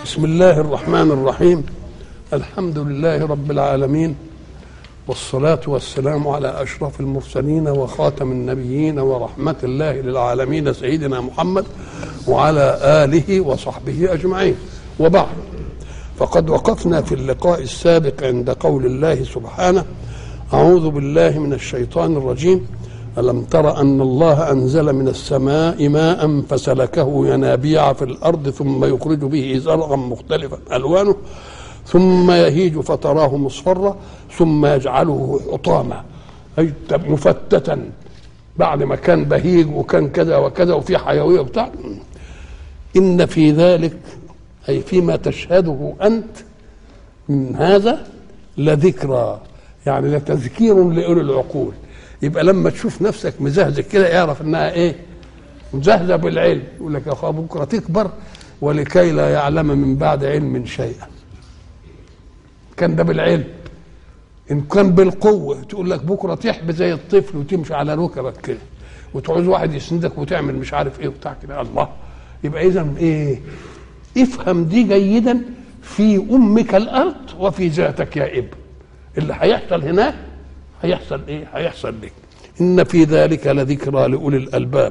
بسم الله الرحمن الرحيم الحمد لله رب العالمين والصلاة والسلام على أشرف المرسلين وخاتم النبيين ورحمة الله للعالمين سيدنا محمد وعلى آله وصحبه أجمعين وبعد فقد وقفنا في اللقاء السابق عند قول الله سبحانه أعوذ بالله من الشيطان الرجيم ألم تر أن الله أنزل من السماء ماء فسلكه ينابيع في الأرض ثم يخرج به زرعا مختلفا ألوانه ثم يهيج فتراه مصفرا ثم يجعله حطاما أي مفتتا بعد ما كان بهيج وكان كذا وكذا وفي حيوية وبتاع إن في ذلك أي فيما تشهده أنت من هذا لذكرى يعني لتذكير لأولي العقول يبقى لما تشوف نفسك مزهزه كده اعرف انها ايه مزهزه بالعلم يقول لك يا اخويا بكره تكبر ولكي لا يعلم من بعد علم شيئا كان ده بالعلم ان كان بالقوه تقول لك بكره تحب زي الطفل وتمشي على ركبك كده وتعوز واحد يسندك وتعمل مش عارف ايه وبتاع كده الله يبقى اذا ايه افهم دي جيدا في امك الارض وفي ذاتك يا ابن اللي هيحصل هناك هيحصل ايه هيحصل لك ان في ذلك لذكرى لاولي الالباب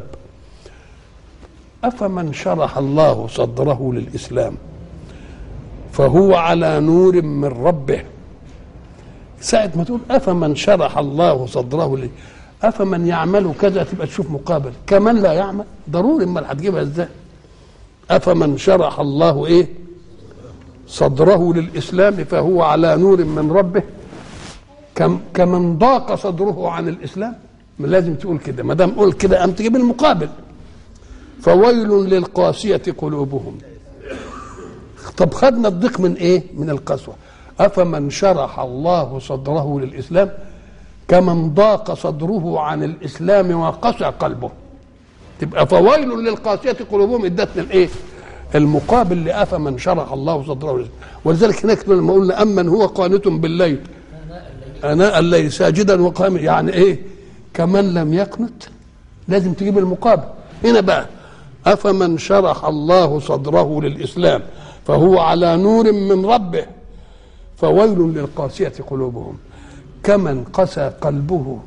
افمن شرح الله صدره للاسلام فهو على نور من ربه ساعة ما تقول أفمن شرح الله صدره لي أفمن يعمل كذا تبقى تشوف مقابل كمن لا يعمل ضروري أمال هتجيبها إزاي أفمن شرح الله إيه صدره للإسلام فهو على نور من ربه كم كمن ضاق صدره عن الاسلام لازم تقول كده ما دام قول كده قام تجيب المقابل فويل للقاسية قلوبهم طب خدنا الضيق من ايه من القسوة أفمن شرح الله صدره للإسلام كمن ضاق صدره عن الإسلام وقسى قلبه تبقى فويل للقاسية قلوبهم ادتنا الايه المقابل لأفمن شرح الله صدره للإسلام ولذلك هناك لما قلنا أمن هو قانت بالليل اناء الليل ساجدا وقائما يعني ايه كمن لم يقنت لازم تجيب المقابل هنا بقى افمن شرح الله صدره للاسلام فهو على نور من ربه فويل للقاسيه قلوبهم كمن قسى قلبه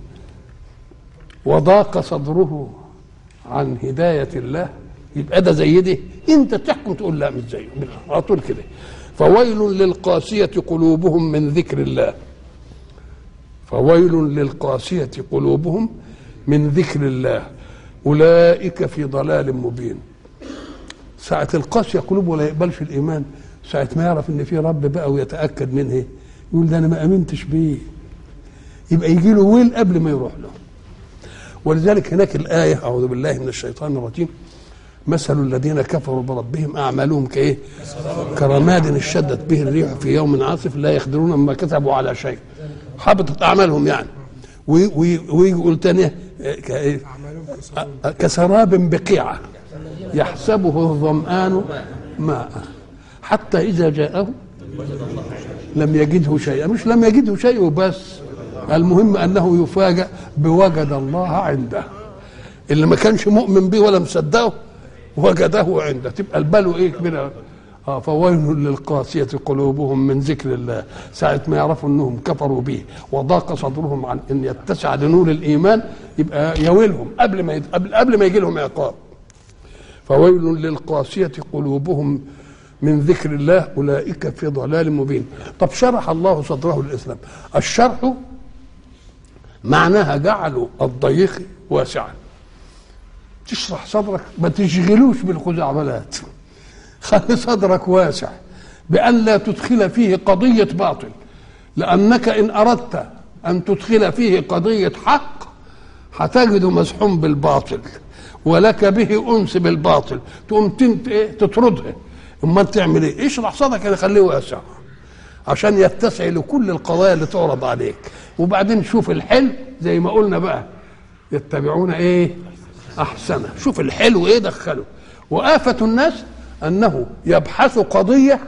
وضاق صدره عن هدايه الله يبقى ده زي دي انت تحكم تقول لا مش زيه على طول كده فويل للقاسيه قلوبهم من ذكر الله فويل للقاسية قلوبهم من ذكر الله أولئك في ضلال مبين ساعة القاسية قلوبه لا يقبلش الإيمان ساعة ما يعرف إن في رب بقى ويتأكد منه يقول ده أنا ما أمنتش بيه يبقى يجي له ويل قبل ما يروح له ولذلك هناك الآية أعوذ بالله من الشيطان الرجيم مثل الذين كفروا بربهم أعمالهم كإيه كرماد اشتدت به الريح في يوم عاصف لا يقدرون مما كتبوا على شيء حبطت اعمالهم يعني ويقول تاني كسراب بقيعه يحسبه الظمآن ماء حتى إذا جاءه لم يجده شيئا مش لم يجده شيء بس المهم أنه يفاجأ بوجد الله عنده اللي ما كانش مؤمن به ولا مصدقه وجده عنده تبقى البلو ايه كبيره آه فويل للقاسية قلوبهم من ذكر الله ساعة ما يعرفوا أنهم كفروا به وضاق صدرهم عن أن يتسع لنور الإيمان يبقى يويلهم قبل ما يد... قبل, قبل ما يجي لهم عقاب فويل للقاسية قلوبهم من ذكر الله أولئك في ضلال مبين طب شرح الله صدره للإسلام الشرح معناها جعلوا الضيق واسعا تشرح صدرك ما تشغلوش بالخزعبلات خلي صدرك واسع بأن لا تدخل فيه قضية باطل لأنك إن أردت أن تدخل فيه قضية حق هتجده مزحوم بالباطل ولك به أنس بالباطل تقوم تنت إيه تطردها أما تعمل إيه اشرح صدرك يعني خليه واسع عشان يتسع لكل القضايا اللي تعرض عليك وبعدين شوف الحلو زي ما قلنا بقى يتبعون ايه احسنه شوف الحلو ايه دخله وآفة الناس انه يبحث قضيه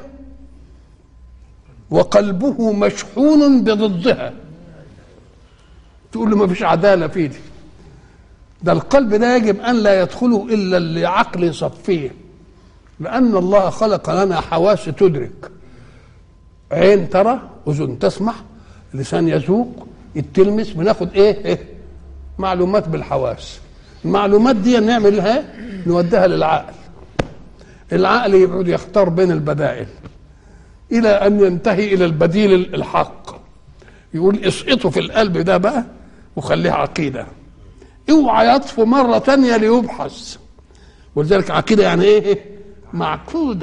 وقلبه مشحون بضدها تقول له ما فيش عداله في دي ده القلب ده يجب ان لا يدخله الا اللي عقل يصفيه لأن الله خلق لنا حواس تدرك عين ترى أذن تسمع لسان يذوق التلمس بناخد إيه, إيه؟ معلومات بالحواس المعلومات دي نعملها نوديها للعقل العقل يقعد يختار بين البدائل إلى أن ينتهي إلى البديل الحق يقول اسقطه في القلب ده بقى وخليه عقيدة اوعى يطفو مرة تانية ليبحث ولذلك عقيدة يعني ايه معقودة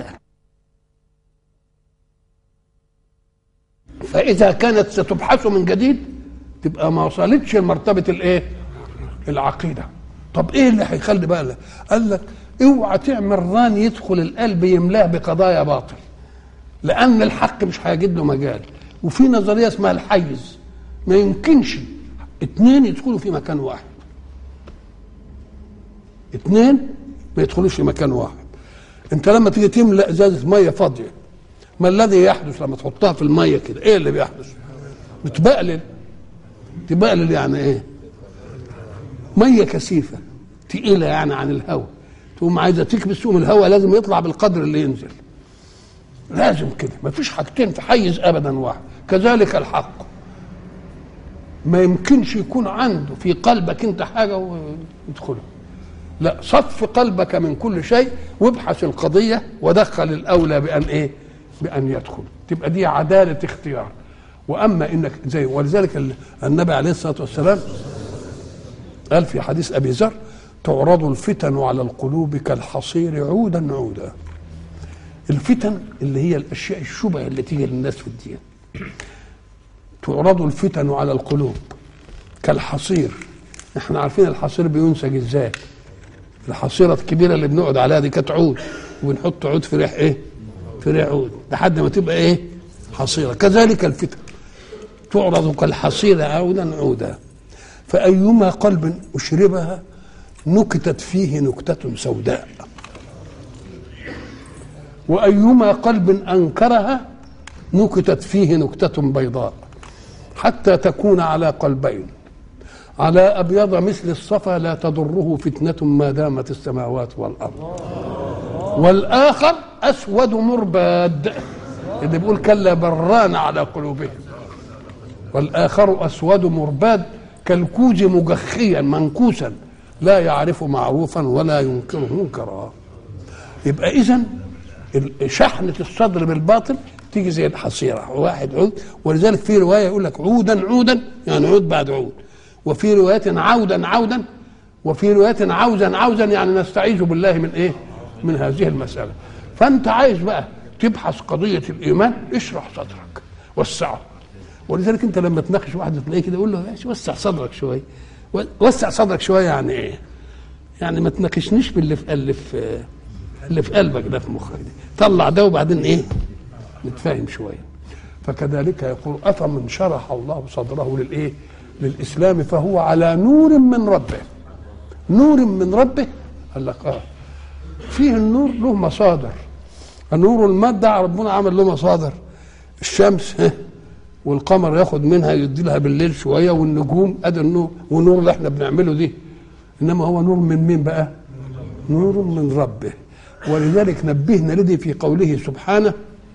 فإذا كانت ستبحث من جديد تبقى ما وصلتش لمرتبة الايه العقيدة طب ايه اللي هيخلي بقى قال لك اوعى تعمل ران يدخل القلب يملاه بقضايا باطل لان الحق مش هيجد له مجال وفي نظريه اسمها الحيز ما يمكنش اتنين يدخلوا في مكان واحد اتنين ما يدخلوش في مكان واحد انت لما تيجي تملا ازازه ميه فاضيه ما الذي يحدث لما تحطها في الميه كده ايه اللي بيحدث بتبقلل تبقلل يعني ايه ميه كثيفه تقيله يعني عن الهواء تقوم عايزه تكبس تقوم الهواء لازم يطلع بالقدر اللي ينزل لازم كده ما فيش حاجتين في حيز ابدا واحد كذلك الحق ما يمكنش يكون عنده في قلبك انت حاجه ويدخله لا صف قلبك من كل شيء وابحث القضيه ودخل الاولى بان ايه بان يدخل تبقى دي عداله اختيار واما انك زي ولذلك النبي عليه الصلاه والسلام قال في حديث ابي ذر تعرض الفتن على القلوب كالحصير عودا عودا الفتن اللي هي الاشياء الشبه اللي تيجي للناس في الدين تعرض الفتن على القلوب كالحصير احنا عارفين الحصير بينسج ازاي الحصيره الكبيره اللي بنقعد عليها دي كانت عود وبنحط عود في ريح ايه في ريح عود لحد ما تبقى ايه حصيره كذلك الفتن تعرض كالحصير عودا عودا فأيما قلب أشربها نكتت فيه نكتة سوداء وأيما قلب أنكرها نكتت فيه نكتة بيضاء حتى تكون على قلبين على أبيض مثل الصفا لا تضره فتنة ما دامت السماوات والأرض والآخر أسود مرباد اللي بيقول كلا بران على قلوبهم والآخر أسود مرباد كالكوز مجخيا منكوسا لا يعرف معروفا ولا ينكره منكرا يبقى إذا شحنة الصدر بالباطل تيجي زي الحصيرة واحد عود ولذلك في رواية يقول لك عودا عودا يعني عود بعد عود وفي رواية عودا عودا وفي رواية عوزا عوزا يعني نستعيذ بالله من ايه؟ من هذه المسألة فأنت عايز بقى تبحث قضية الإيمان اشرح صدرك وسعه ولذلك أنت لما تناقش واحد تلاقيه كده يقول له وسع صدرك شوية وسع صدرك شوية يعني إيه؟ يعني ما تناقشنيش باللي في اللي في اللي في قلبك ده في مخك دي طلع ده وبعدين ايه نتفاهم شويه فكذلك يقول افمن شرح الله صدره للايه للاسلام فهو على نور من ربه نور من ربه قال لك اه فيه النور له مصادر النور المادة ربنا عمل له مصادر الشمس والقمر ياخد منها يدي لها بالليل شويه والنجوم ادي النور والنور اللي احنا بنعمله دي انما هو نور من مين بقى؟ نور من ربه ولذلك نبهنا لدي في قوله سبحانه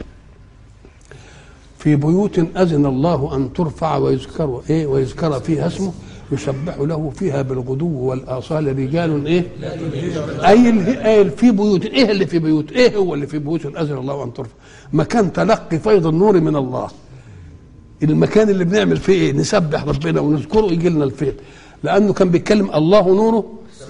في بيوت أذن الله أن ترفع ويذكر إيه ويذكر فيها اسمه يسبح له فيها بالغدو والآصال رجال إيه أي أي في بيوت إيه اللي في بيوت إيه هو اللي في بيوت أذن الله أن ترفع مكان تلقي فيض النور من الله المكان اللي بنعمل فيه إيه نسبح ربنا ونذكره يجي لنا الفيض لأنه كان بيتكلم الله نوره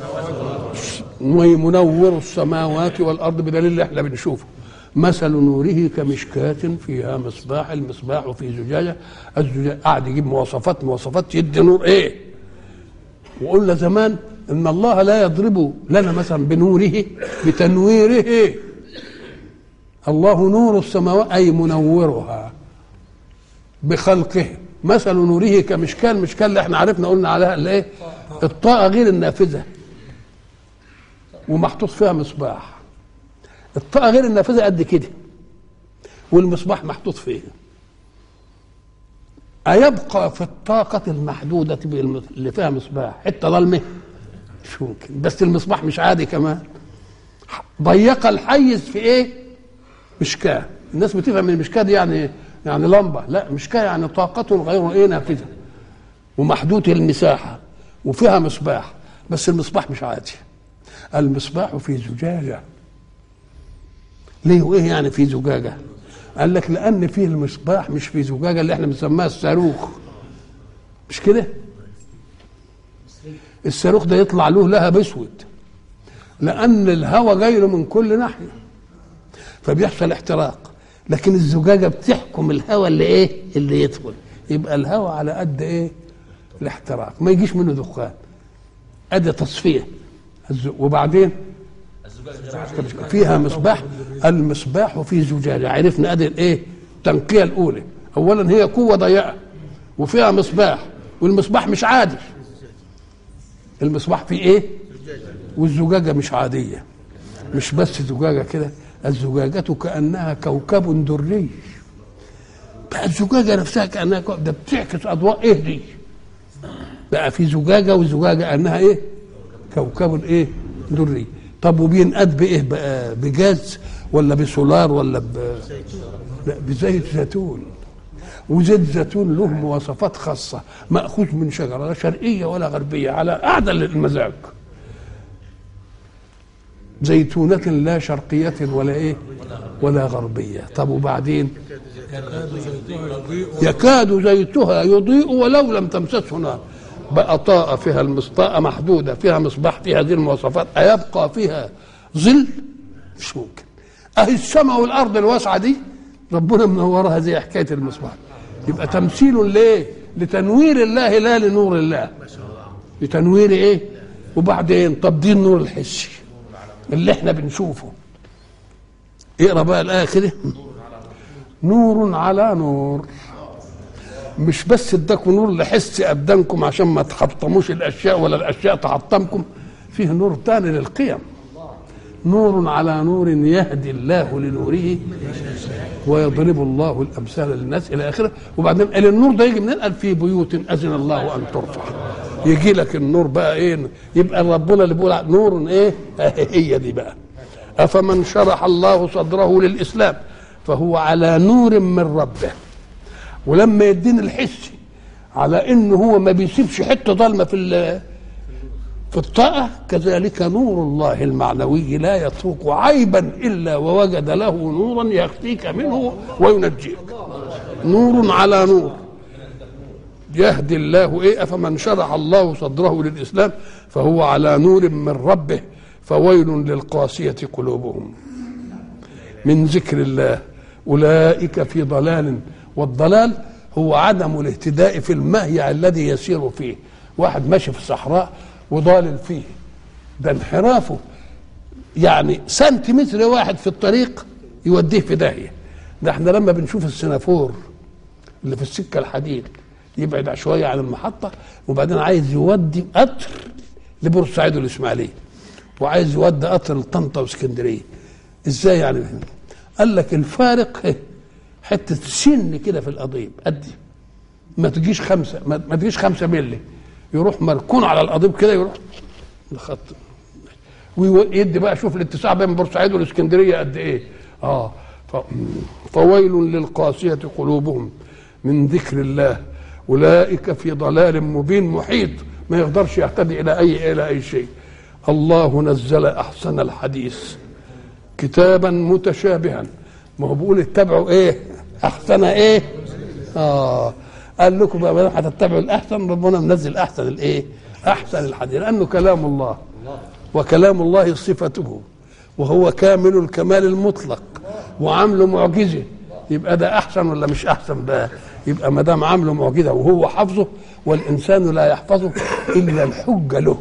منور السماوات والارض بدليل اللي احنا بنشوفه مثل نوره كمشكاة فيها مصباح المصباح في زجاجة الزجاجة قاعد يجيب مواصفات مواصفات يدي نور ايه وقلنا زمان ان الله لا يضرب لنا مثلا بنوره بتنويره الله نور السماوات اي منورها بخلقه مثل نوره كمشكاة المشكاة اللي احنا عرفنا قلنا عليها الايه الطاقة غير النافذة ومحطوط فيها مصباح الطاقه غير النافذه قد كده والمصباح محطوط فيها أيبقى في الطاقة المحدودة اللي فيها مصباح حتة ظلمة مش ممكن بس المصباح مش عادي كمان ضيق الحيز في ايه مشكاه الناس بتفهم من المشكاه دي يعني يعني لمبه لا مشكاه يعني طاقة غير ايه نافذه ومحدود المساحه وفيها مصباح بس المصباح مش عادي المصباح في زجاجه ليه وايه يعني في زجاجه قال لك لان فيه المصباح مش في زجاجه اللي احنا بنسميها الصاروخ مش كده الصاروخ ده يطلع له لهب اسود لان الهواء جاي له من كل ناحيه فبيحصل احتراق لكن الزجاجه بتحكم الهواء اللي ايه اللي يدخل يبقى الهواء على قد ايه الاحتراق ما يجيش منه دخان ادي تصفيه وبعدين فيها مصباح المصباح في زجاجه عرفنا ادي الايه التنقيه الاولى اولا هي قوه ضيقه وفيها مصباح والمصباح مش عادي المصباح فيه ايه والزجاجه مش عاديه مش بس زجاجه كده الزجاجة كأنها كوكب دري بقى الزجاجة نفسها كأنها كوكب ده بتعكس أضواء إيه دي بقى في زجاجة وزجاجة أنها إيه كوكب إيه دري طب وبينقاد بإيه بقى بجاز ولا بسولار ولا ب... لا بزيت زيتون وزيت زيتون له مواصفات خاصة مأخوذ من شجرة لا شرقية ولا غربية على أعدل المزاج زيتونة لا شرقية ولا إيه ولا غربية طب وبعدين يكاد زيتها يضيء ولو لم تمسسه نار بقى طاقة فيها المسطاءة محدودة فيها مصباح فيها هذه المواصفات أيبقى فيها ظل مش ممكن أهي السماء والأرض الواسعة دي ربنا منورها زي حكاية المصباح يبقى تمثيل ليه لتنوير الله لا لنور الله لتنوير ايه وبعدين طب دي النور الحسي اللي احنا بنشوفه اقرا بقى الايه كده نور على نور مش بس اداكم نور لحس ابدانكم عشان ما تحطموش الاشياء ولا الاشياء تحطمكم فيه نور تاني للقيم نور على نور يهدي الله لنوره ويضرب الله الامثال للناس الى اخره وبعدين قال النور ده يجي منين؟ قال في بيوت اذن الله ان ترفع يجي لك النور بقى ايه يبقى ربنا اللي بيقول نور ايه هي دي بقى افمن شرح الله صدره للاسلام فهو على نور من ربه ولما يدين الحس على انه هو ما بيسيبش حته ضلمه في في الطاعة كذلك نور الله المعنوي لا يترك عيبا إلا ووجد له نورا يخفيك منه وينجيك نور على نور يهدي الله ايه افمن شرح الله صدره للاسلام فهو على نور من ربه فويل للقاسيه قلوبهم من ذكر الله اولئك في ضلال والضلال هو عدم الاهتداء في المهيع الذي يسير فيه واحد ماشي في الصحراء وضالل فيه ده انحرافه يعني سنتيمتر واحد في الطريق يوديه في داهيه ده احنا لما بنشوف السنافور اللي في السكه الحديد يبعد شويه عن المحطه وبعدين عايز يودي قطر لبورسعيد والاسماعيليه وعايز يودي قطر لطنطا واسكندريه ازاي يعني قال لك الفارق حته سن كده في القضيب قد ما تجيش خمسه ما تجيش خمسه ملي يروح مركون على القضيب كده يروح الخط ويدي بقى شوف الاتساع بين بورسعيد والاسكندريه قد ايه اه فويل للقاسيه قلوبهم من ذكر الله اولئك في ضلال مبين محيط ما يقدرش يهتدي الى اي الى اي شيء الله نزل احسن الحديث كتابا متشابها ما هو بيقول اتبعوا ايه احسن ايه اه قال لكم بقى ما هتتبعوا الاحسن ربنا منزل احسن الايه احسن الحديث لانه كلام الله وكلام الله صفته وهو كامل الكمال المطلق وعامله معجزه يبقى ده احسن ولا مش احسن بقى يبقى ما دام عامله معجزه وهو حافظه والانسان لا يحفظه الا الحجه له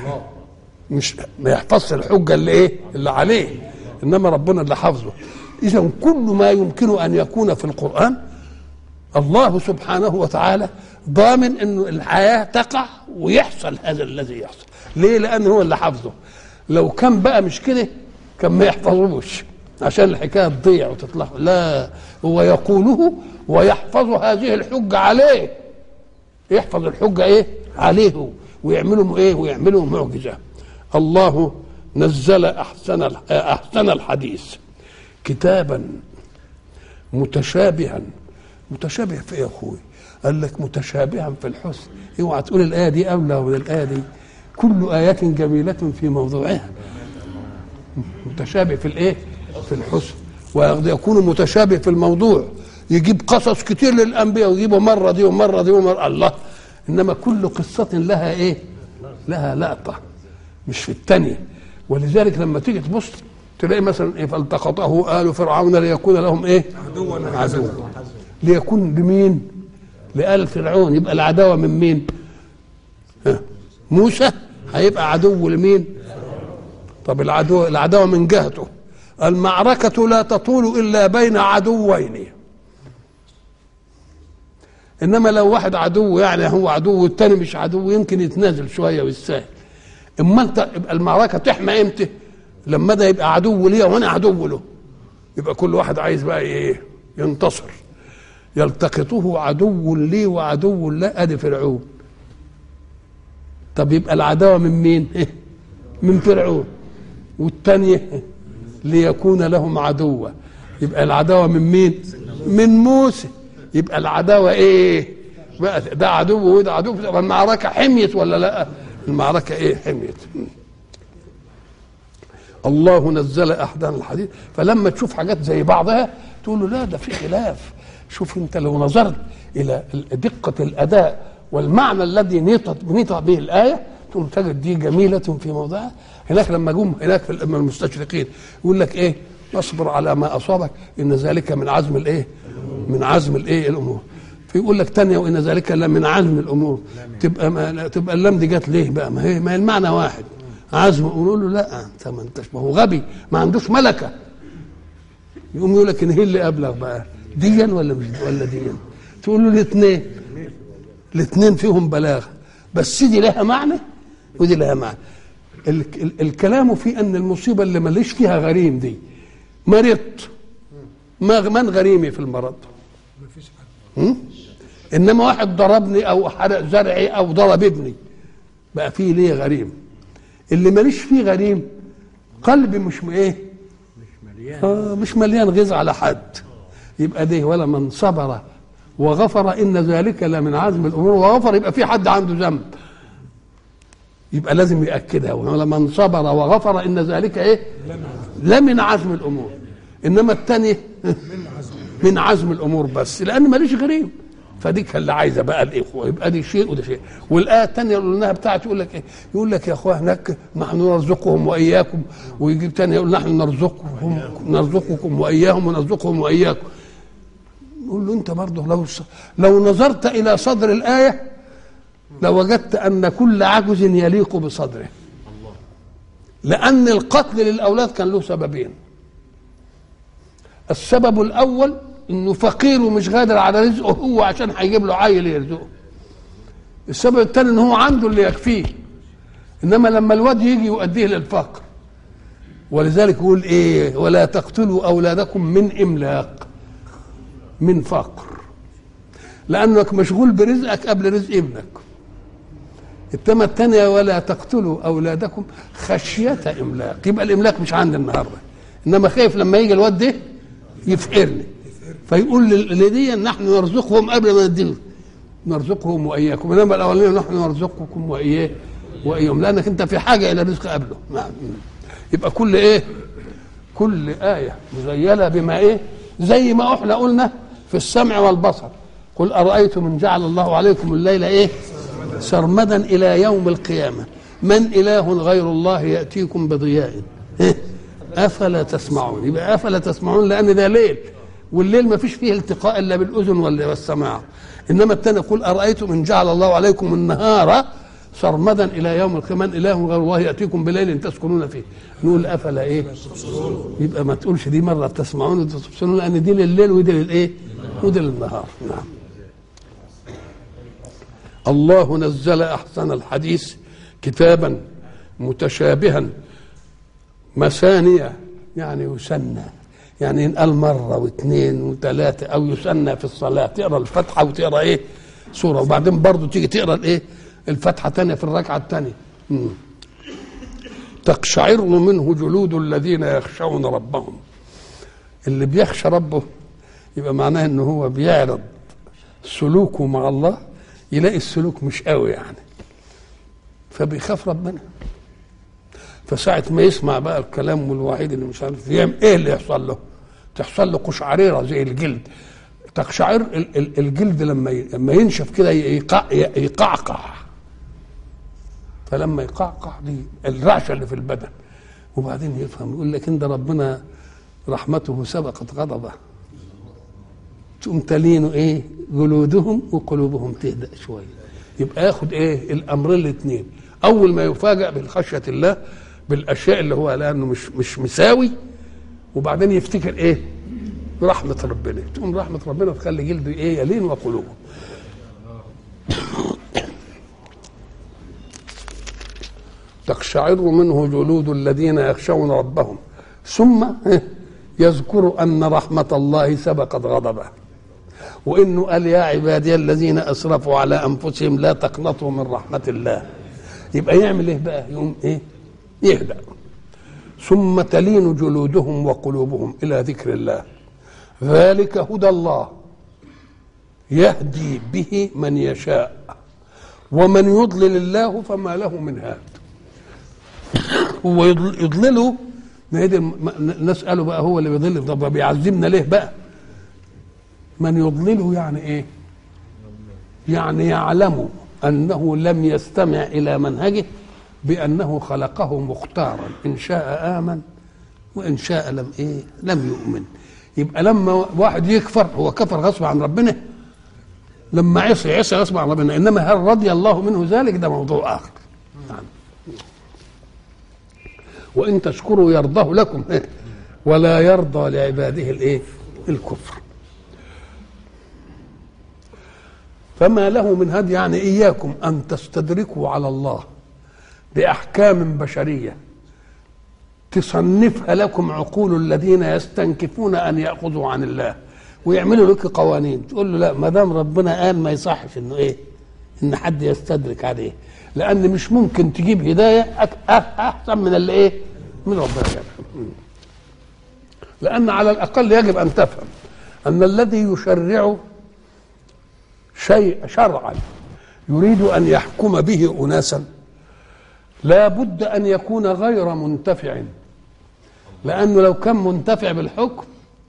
مش ما يحفظش الحجه اللي ايه اللي عليه انما ربنا اللي حافظه اذا كل ما يمكن ان يكون في القران الله سبحانه وتعالى ضامن انه الحياه تقع ويحصل هذا الذي يحصل ليه لانه هو اللي حافظه لو كان بقى مش كده كان ما يحفظوش عشان الحكايه تضيع وتطلع لا هو يقوله ويحفظ هذه الحجه عليه يحفظ الحجه ايه عليه ويعملوا ايه ويعملوا معجزه الله نزل احسن احسن الحديث كتابا متشابها متشابه في ايه يا اخوي قال لك متشابها في الحسن اوعى تقول الايه دي اولى من الايه دي كل ايات جميله في موضوعها متشابه في الايه في الحسن ويكون متشابه في الموضوع يجيب قصص كتير للانبياء ويجيبوا مره دي ومره دي ومره الله انما كل قصه لها ايه لها لقطه مش في الثانيه ولذلك لما تيجي تبص تلاقي مثلا ايه فالتقطه ال فرعون ليكون لهم ايه عدوا عدوا ليكون لمين لآل فرعون يبقى العداوه من مين ها. موسى هيبقى عدو لمين طب العدو العداوه من جهته المعركه لا تطول الا بين عدوين انما لو واحد عدو يعني هو عدو والتاني مش عدو يمكن يتنازل شويه ويستاهل اما انت يبقى المعركه تحمى امتى لما ده يبقى عدو ليا وانا عدو له يبقى كل واحد عايز بقى ايه ينتصر يلتقطه عدو لي وعدو لا ادي فرعون طب يبقى العداوه من مين من فرعون والثانيه ليكون لهم عدوا يبقى العداوه من مين من موسى يبقى العداوه ايه بقى ده عدو وده عدو طب المعركه حميت ولا لا المعركه ايه حميت الله نزل احدان الحديث فلما تشوف حاجات زي بعضها تقول له لا ده في خلاف شوف انت لو نظرت الى دقه الاداء والمعنى الذي نيطت نيطت به الايه تقوم تجد دي جميله في موضعها هناك لما جم هناك في المستشرقين يقول لك ايه اصبر على ما اصابك ان ذلك من عزم الايه من عزم الايه الامور فيقول لك تانية وان ذلك من عزم الامور تبقى ما تبقى اللام دي جت ليه بقى ما هي ما هي المعنى واحد عزم يقول له لا انت ما انتش ما هو غبي ما عندوش ملكه يقوم يقول لك ان هي اللي ابلغ بقى ديا ولا مش ولا ديا تقول له الاثنين الاثنين فيهم بلاغه بس دي لها معنى ودي لها معنى ال ال الكلام في ان المصيبه اللي ماليش فيها غريم دي مرضت ما من غريمي في المرض هم؟ انما واحد ضربني او حرق زرعي او ضرب ابني بقى فيه ليه غريم اللي ماليش فيه غريم قلبي مش ايه مش مليان آه مش مليان غيظ على حد يبقى ده ولا من صبر وغفر ان ذلك لمن عزم الامور وغفر يبقى في حد عنده ذنب يبقى لازم ياكدها ولمن صبر وغفر ان ذلك ايه لمن عزم الامور انما الثاني من عزم الامور بس لان ماليش غريم فديك اللي عايزه بقى الاخوه يبقى دي شيء وده شيء والايه الثانيه اللي قلناها بتاعت يقول لك ايه يقول لك يا اخوه هناك نحن نرزقهم واياكم ويجيب ثاني يقول نحن نرزقهم نرزقكم واياهم ونرزقهم واياكم يقول له انت برضه لو لو نظرت الى صدر الايه لوجدت ان كل عجز يليق بصدره لان القتل للاولاد كان له سببين السبب الاول انه فقير ومش قادر على رزقه هو عشان هيجيب له عيل يرزقه السبب الثاني ان هو عنده اللي يكفيه انما لما الواد يجي يؤديه للفقر ولذلك يقول ايه ولا تقتلوا اولادكم من املاق من فقر لانك مشغول برزقك قبل رزق ابنك التمة الثانية ولا تقتلوا أولادكم خشية إملاق يبقى الإملاق مش عندي النهاردة إنما خايف لما يجي الواد ده يفقرني فيقول لدي نحن نرزقهم قبل ما نديهم نرزقهم واياكم انما الاولين نحن نرزقكم واياه واياهم لانك انت في حاجه الى رزق قبله نعم يبقى كل ايه كل ايه مزيله بما ايه زي ما احنا قلنا في السمع والبصر قل ارايتم ان جعل الله عليكم الليل ايه سرمدا الى يوم القيامه من اله غير الله ياتيكم بضياء إيه؟ افلا تسمعون يبقى افلا تسمعون لان ده ليل والليل ما فيش فيه التقاء الا بالاذن ولا والسماع انما الثاني يقول ارايتم ان جعل الله عليكم النهار سرمدا الى يوم القيامه من اله غير الله ياتيكم بليل تسكنون فيه نقول افلا ايه يبقى ما تقولش دي مره تسمعون وتبصرون لان دي لليل ودي للايه ودي للنهار نعم الله نزل احسن الحديث كتابا متشابها مثانية يعني يسنى يعني ينقال مرة واثنين وثلاثة أو يسنى في الصلاة تقرأ الفاتحة وتقرأ إيه سورة وبعدين برضه تيجي تقرأ الإيه الفاتحة تانية في الركعة الثانية تقشعر منه جلود الذين يخشون ربهم اللي بيخشى ربه يبقى معناه ان هو بيعرض سلوكه مع الله يلاقي السلوك مش قوي يعني فبيخاف ربنا فساعة ما يسمع بقى الكلام والوعيد اللي مش عارف يعمل ايه اللي يحصل له؟ تحصل له قشعريرة زي الجلد تقشعر الجلد لما لما ينشف كده يقعقع فلما يقعقع دي الرعشه اللي في البدن وبعدين يفهم يقول لك ان ده ربنا رحمته سبقت غضبه تقوم تلينه ايه جلودهم وقلوبهم تهدأ شويه يبقى ياخد ايه الامرين الاثنين اول ما يفاجأ بالخشيه الله بالاشياء اللي هو لانه مش مش مساوي وبعدين يفتكر ايه رحمة ربنا تقوم رحمة ربنا تخلي جلده ايه يلين وقلوبه تقشعر منه جلود الذين يخشون ربهم ثم يذكر ان رحمه الله سبقت غضبه وانه قال يا عبادي الذين اسرفوا على انفسهم لا تقنطوا من رحمه الله يبقى يعمل ايه بقى يقوم ايه يهدأ ثم تلين جلودهم وقلوبهم الى ذكر الله ذلك هدى الله يهدي به من يشاء ومن يضلل الله فما له من هاد هو يضلله ما هي نسأله بقى هو اللي بيضل طب بيعذبنا ليه بقى من يضلله يعني ايه يعني يعلم انه لم يستمع الى منهجه بانه خلقه مختارا ان شاء امن وان شاء لم ايه لم يؤمن يبقى لما واحد يكفر هو كفر غصب عن ربنا لما عصي عصي غصب عن ربنا انما هل رضي الله منه ذلك ده موضوع اخر نعم. وان تشكروا يرضه لكم ولا يرضى لعباده الايه الكفر فما له من هدي يعني اياكم ان تستدركوا على الله باحكام بشريه تصنفها لكم عقول الذين يستنكفون ان ياخذوا عن الله ويعملوا لك قوانين تقول له لا ما دام ربنا قال ما يصحش انه ايه ان حد يستدرك عليه لان مش ممكن تجيب هدايه احسن من اللي ايه من ربنا لان على الاقل يجب ان تفهم ان الذي يشرع شيء شرعا يريد ان يحكم به اناسا لا بد ان يكون غير منتفع لانه لو كان منتفع بالحكم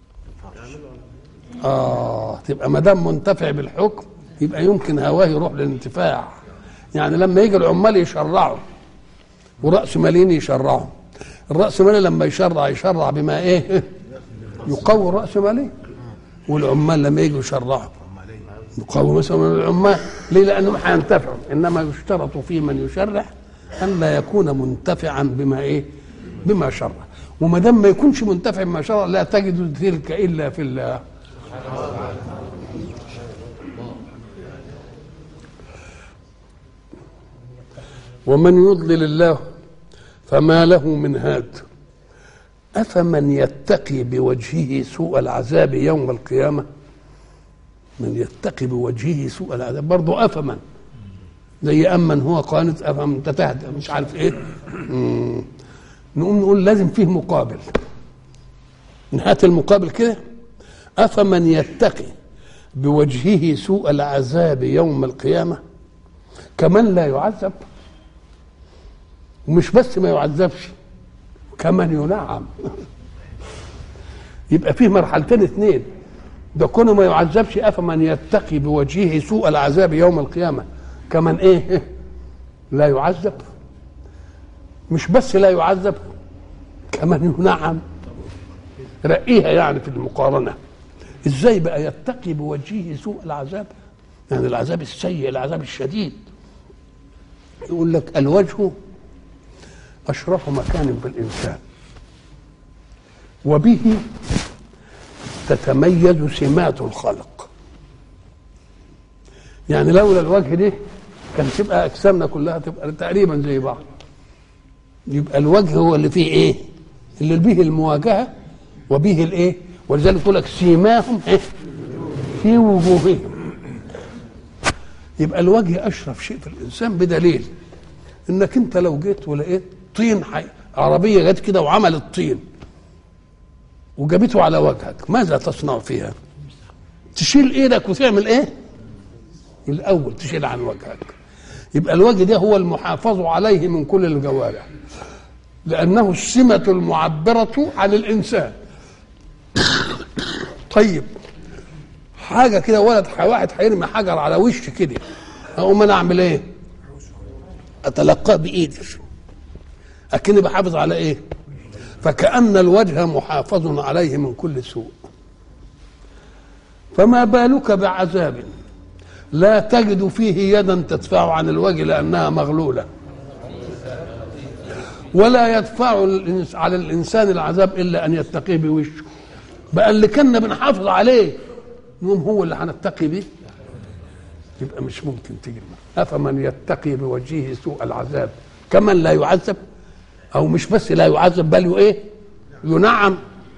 اه تبقى ما دام منتفع بالحكم يبقى يمكن هواه يروح للانتفاع يعني لما يجي العمال يشرعوا وراس مالين يشرعوا الراس مالي لما يشرع يشرع بما ايه يقوي الراس مالي والعمال لما يجوا يشرعوا يقوي مثلا العمال ليه لانهم هينتفعوا انما يشترط في من يشرع ان لا يكون منتفعا بما ايه بما شرع وما دام ما يكونش منتفع بما شرع لا تجد تلك الا في الله ومن يضلل الله فما له من هاد أفمن يتقي بوجهه سوء العذاب يوم القيامة من يتقي بوجهه سوء العذاب برضه أفمن زي أمن هو قانت أفمن تتهدى مش عارف إيه نقوم نقول لازم فيه مقابل هات المقابل كده أفمن يتقي بوجهه سوء العذاب يوم القيامة كمن لا يعذب ومش بس ما يعذبش كمن ينعم يبقى فيه مرحلتين اثنين ده كونه ما يعذبش افمن يتقي بوجهه سوء العذاب يوم القيامه كمن ايه لا يعذب مش بس لا يعذب كمن ينعم رقيها يعني في المقارنه ازاي بقى يتقي بوجهه سوء العذاب يعني العذاب السيء العذاب الشديد يقول لك الوجه أشرف مكان في الإنسان وبه تتميز سمات الخلق يعني لولا الوجه ده كان تبقى أجسامنا كلها تبقى تقريبا زي بعض يبقى الوجه هو اللي فيه إيه اللي به المواجهة وبه الإيه ولذلك يقول لك سيماهم إيه في وجوههم يبقى الوجه أشرف شيء في الإنسان بدليل إنك أنت لو جيت ولقيت طين حي عربيه جت كده وعملت طين وجابته على وجهك ماذا تصنع فيها تشيل ايدك وتعمل ايه الاول تشيل عن وجهك يبقى الوجه ده هو المحافظ عليه من كل الجوارح لانه السمه المعبره عن الانسان طيب حاجه كده ولد واحد هيرمي حجر على وش كده اقوم انا اعمل ايه اتلقاه بايدي اكني بحافظ على ايه فكأن الوجه محافظ عليه من كل سوء فما بالك بعذاب لا تجد فيه يدا تدفع عن الوجه لأنها مغلولة ولا يدفع على الإنسان العذاب إلا أن يتقيه بوشه بقى اللي كنا بنحافظ عليه يوم هو اللي هنتقي به يبقى مش ممكن تجي أفمن يتقي بوجهه سوء العذاب كمن لا يعذب او مش بس لا يعذب بل ايه ينعم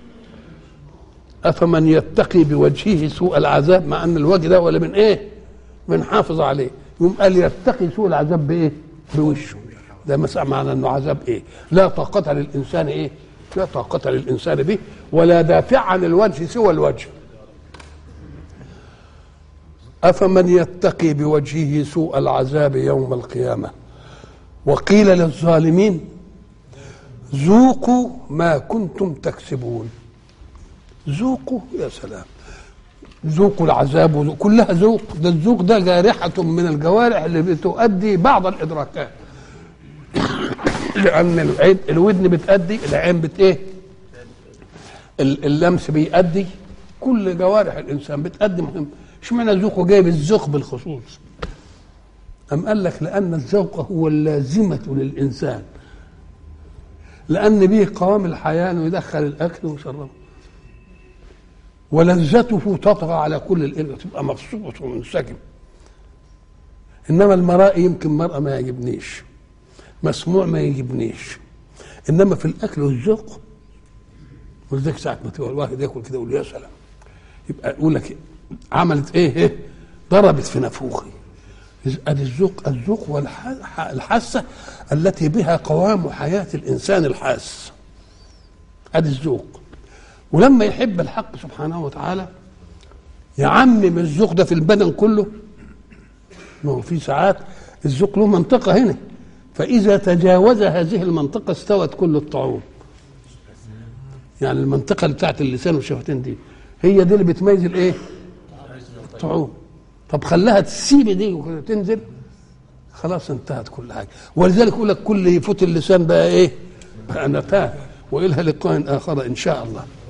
افمن يتقي بوجهه سوء العذاب مع ان الوجه ده ولا من ايه من حافظ عليه يقوم قال يتقي سوء العذاب بايه بوشه ده مسألة معنى انه عذاب ايه لا طاقة للانسان ايه لا طاقة للانسان به ولا دافع عن الوجه سوى الوجه افمن يتقي بوجهه سوء العذاب يوم القيامه وقيل للظالمين ذوقوا ما كنتم تكسبون ذوقوا يا سلام ذوقوا العذاب وذوق كلها ذوق ده الذوق ده جارحة من الجوارح اللي بتؤدي بعض الإدراكات لأن العين الودن بتأدي العين بت إيه؟ اللمس بيأدي كل جوارح الإنسان بتأدي مهم اشمعنى ذوقه جايب الذوق بالخصوص أم قال لك لأن الذوق هو اللازمة للإنسان لأن به قوام الحياة أنه يدخل الأكل ويشربه ولذته تطغى على كل الإلغة تبقى مبسوط ومنسجم إنما المراء يمكن مرأة ما يعجبنيش مسموع ما يجيبنيش إنما في الأكل والذوق ولذلك ساعة ما تقول الواحد ياكل كده يقول يا سلام يبقى يقول لك عملت ايه ايه ضربت في نافوخي ادي الذوق الذوق والحاسه التي بها قوام حياه الانسان الحاس ادي الذوق ولما يحب الحق سبحانه وتعالى يعمم الذوق ده في البدن كله ما هو في ساعات الذوق له منطقه هنا فاذا تجاوز هذه المنطقه استوت كل الطعوم يعني المنطقه بتاعت اللسان والشفتين دي هي دي اللي بتميز الايه الطعوم طب خلاها تسيب دي وتنزل خلاص انتهت كل حاجه ولذلك يقول لك كل يفوت اللسان بقى ايه بقى نتاه والها لقاء اخر ان شاء الله